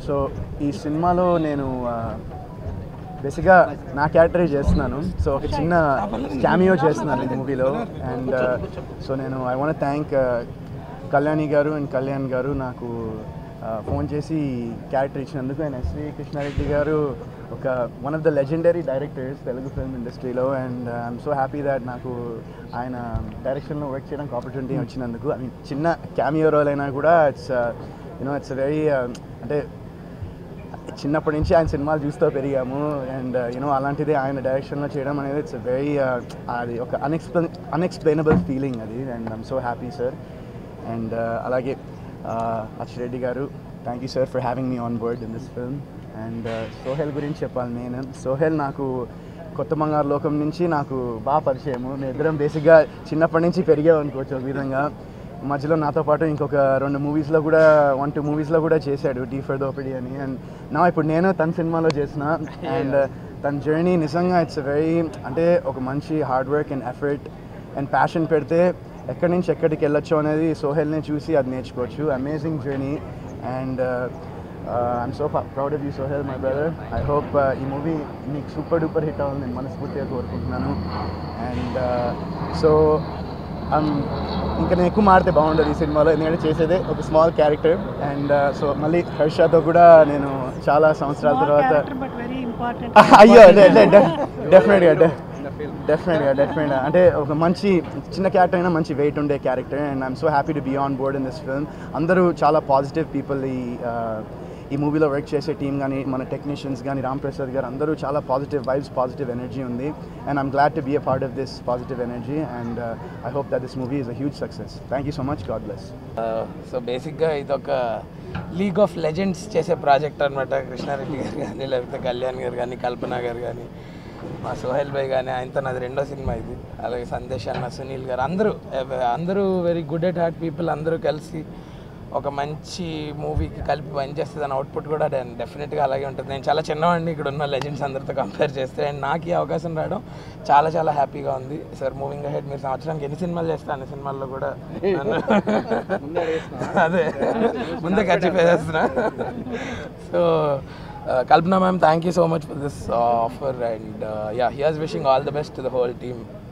so ఈ సినిమాలో నేను బేసిక్గా నా క్యారెక్టరే చేస్తున్నాను సో ఒక చిన్న క్యామియో చేస్తున్నాను ఈ మూవీలో అండ్ సో నేను I want thank Kalyani garu and Kalyan గారు నాకు ఫోన్ చేసి క్యారెక్టర్ ఇచ్చినందుకు అండ్ ఎస్వి కృష్ణారెడ్డి గారు ఒక one of the legendary directors Telugu film ఇండస్ట్రీలో and I'm so happy that నాకు ఆయన డైరెక్షన్లో వర్క్ చేయడానికి ఆపర్చునిటీ వచ్చినందుకు ఐ మీన్ చిన్న క్యామియో రోల్ అయినా కూడా ఇట్స్ యూనో ఇట్స్ వెరీ అంటే చిన్నప్పటి నుంచి ఆయన సినిమాలు చూస్తూ పెరిగాము అండ్ యూనో అలాంటిది ఆయన డైరెక్షన్లో చేయడం అనేది ఇట్స్ వెరీ అది ఒక అన్ఎక్స్ప్లెయిన్ అన్ఎక్స్ప్లెయినబుల్ ఫీలింగ్ అది and I'm so happy sir and అలాగే Atchi Reddy garu thank you sir for having me on board in this film and Sohel గురించి చెప్పాలి నేను సోహెల్ నాకు కొత్త బంగారు లోకం నుంచి నాకు బాగా పరిచయము మేము ఇద్దరం బేసిక్గా చిన్నప్పటి నుంచి పెరిగాం అనుకోవచ్చు ఒక విధంగా మధ్యలో నాతో పాటు ఇంకొక రెండు మూవీస్లో కూడా వన్ టూ మూవీస్లో కూడా చేశాడు టీ ఫర్ దోపిడి అని అండ్ నా ఇప్పుడు నేను తన సినిమాలో చేసిన అండ్ తన జర్నీ నిజంగా ఇట్స్ వెరీ అంటే ఒక మంచి hard work and effort and passion పెడితే ఎక్కడి నుంచి ఎక్కడికి వెళ్ళొచ్చు అనేది సోహెల్ని చూసి అది నేర్చుకోవచ్చు amazing journey and I'm so proud of you Sohel my brother I hope ఈ మూవీ మీకు సూపర్ డూపర్ హిట్ అవ్వాలని నేను మనస్ఫూర్తిగా కోరుకుంటున్నాను అండ్ సో ఇంకా నేను ఎక్కువ మాడితే బాగుండదు ఈ సినిమాలో ఎందుకంటే చేసేదే ఒక స్మాల్ క్యారెక్టర్ అండ్ సో మళ్ళీ హర్షతో కూడా నేను చాలా సంవత్సరాల తర్వాత బట్ వెరీ ఇంపార్టెంట్ అయ్యో డెఫినెట్గా డెఫినెట్గా డెఫినెట్గా అంటే ఒక మంచి చిన్న క్యారెక్టర్ అయినా మంచి వెయిట్ ఉండే character and I'm so happy to be on board in this film అందరూ చాలా పాజిటివ్ పీపుల్ ఈ uh, ఈ మూవీలో వర్క్ చేసే టీం కానీ మన టెక్నీషియన్స్ కానీ రామ్ ప్రసాద్ గారు అందరూ చాలా పాజిటివ్ వైబ్స్ పాజిటివ్ ఎనర్జీ ఉంది and I'm glad to be a part of this positive energy and I hope that this movie is a huge success thank you so much god bless so బేసిక్గా ఇది ఒక league of legends చేసే project అనమాట కృష్ణారెడ్డి గారు కానీ లేకపోతే కళ్యాణ్ గారు కానీ కల్పన గారు కానీ మా సోహెల్ భాయ్ కానీ ఆయనతో నాది రెండో సినిమా ఇది అలాగే సందేశ్ అన్న సునీల్ గారు అందరూ ఎవ- అందరూ very good at heart people అందరూ కలిసి ఒక మంచి మూవీకి కలిపి పనిచేస్తే దాని అవుట్పుట్ కూడా డెఫినెట్గా అలాగే ఉంటుంది నేను చాలా చిన్నవాడిని ఇక్కడ ఉన్న లెజెండ్స్ అందరితో కంపేర్ చేస్తే అండ్ నాకు ఈ అవకాశం రావడం చాలా చాలా హ్యాపీగా ఉంది సార్ మూవింగ్ హెడ్ మీరు సంవత్సరానికి ఎన్ని సినిమాలు చేస్తే అన్ని సినిమాల్లో కూడా నన్ను- అదే ముందే ఖర్చు చేస్తున్నా so Kalpana ma'am thank you so much for this offer and yeah here's wishing all the best to the whole team